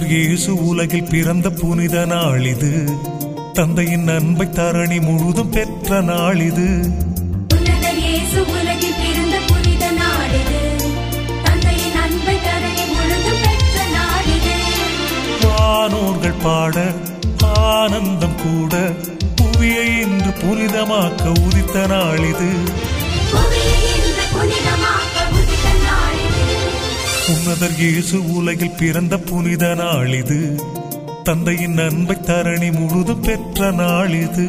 உன்னதர் இயேசு உலகில் பிறந்த புனித நாள் இது தந்தையின் அன்பை தரணி முழுதும் பெற்ற நாள் இது உன்னதர் இயேசு உலகில் பிறந்த புனித நாடிது தந்தையின் அன்பை தரணி முழுதும் பெற்ற நாடிது வானோர்கள் பாட ஆனந்தம் கூட புவியை இன்று புனிதமாக்க உதித்த நாள் இது புவியை இன்று புனிதமாக்க உதித்த நாடிது உன்னதர் இயேசு உலகில் பிறந்த புனித நாள் இது தந்தையின் அன்பை தரணி முழுதும் பெற்ற நாள் இது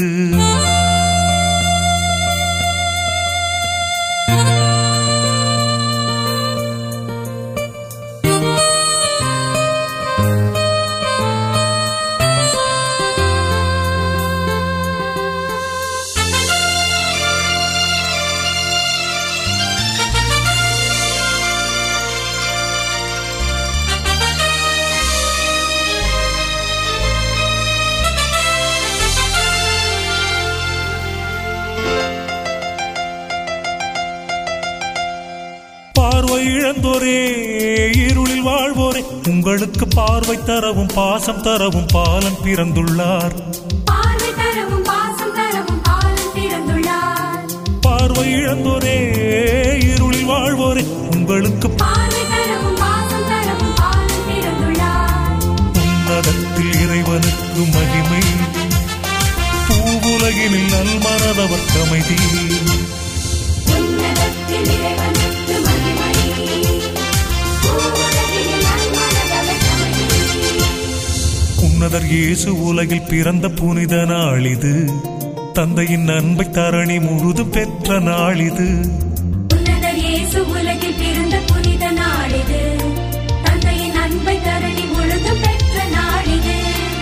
பார்வை இழந்தோரே இருளில் வாழ்வோரே உங்களுக்கு பார்வை தரவும் பாசம் தரவும் பாலன் பிறந்துள்ளார் பார்வை தரவும் பாசம் தரவும் பாலன் பிறந்துள்ளார் பார்வை இழந்தோரே இருளில் வாழ்வோரே உங்களுக்கு பார்வை தரவும் பாசம் தரவும் பாலன் பிறந்துள்ளார் உன்னதத்தில் இறைவனுக்கு மகிமை பூவுலகினில் நல்மனதவர் அமைதி உன்னதத்தில் இறைவனுக்கு மகிமை பூவுலகில் நல்மனதவர் அமைதி. உன்னதர் இயேசு உலகில் பிறந்த புனித நாள் இது தந்தையின் அன்பை தரணி முழுதும் பெற்ற நாள் இது உன்னதர் இயேசு உலகில் பிறந்த புனித நாளிது தந்தையின் அன்பை தரணி முழுதும் பெற்ற நாளிது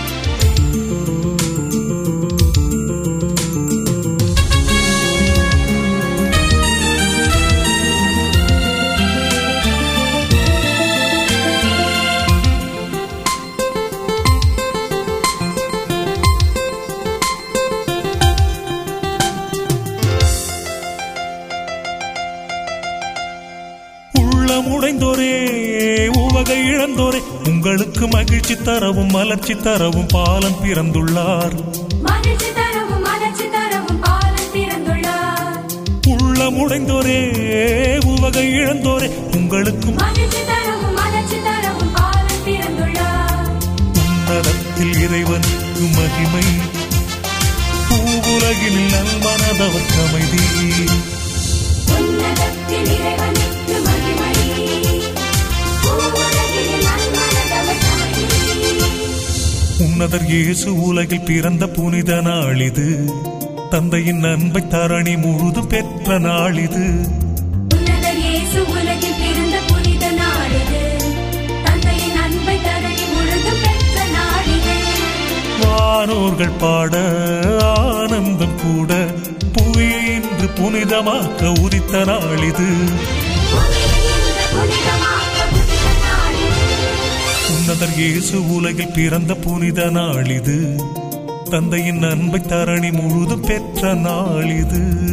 உள்ளம் உடைந்தோரே உவகை இழந்தோரே உங்களுக்கு மகிழ்ச்சி தரவும் மலர்ச்சி தரவும் பாலன் பிறந்துள்ளார் மகிழ்ச்சி தரவும் மலர்ச்சி தரவும் பாலன் பிறந்துள்ளார் உள்ளம் உடைந்தோரே உவகை இழந்தோரே உங்களுக்கு மகிழ்ச்சி தரவும் மலர்ச்சி தரவும் பாலன் பிறந்துள்ளார் உன்னதத்தில் இறைவனுக்கு மகிமை பூவுலகில் நல்மனதவர் அமைதி உன்னதத்தில் இறைவனுக்கு மகிமை பூவுலகில் நல்மனதவர் அமைதி. உன்னதர் இயேசு உலகில் பிறந்த புனித நாள் இது தந்தையின் அன்பை தரணி முழுதும் பெற்ற நாள் இது உன்னதர் இயேசு உலகில் பிறந்த புனித நாளிது தந்தையின் அன்பை தரணி முழுதும் பெற்ற நாளிது வானோர்கள் பாட ஆனந்தம் கூட புவியை இன்று புனிதமாக்க உதித்த நாள் இது புவியை இன்று புனிதமாக்க உதித்த நாளிது உன்னதர் இயேசு உலகில் பிறந்த புனித நாள் இது தந்தையின் அன்பை தரணி முழுதும் பெற்ற நாள் இது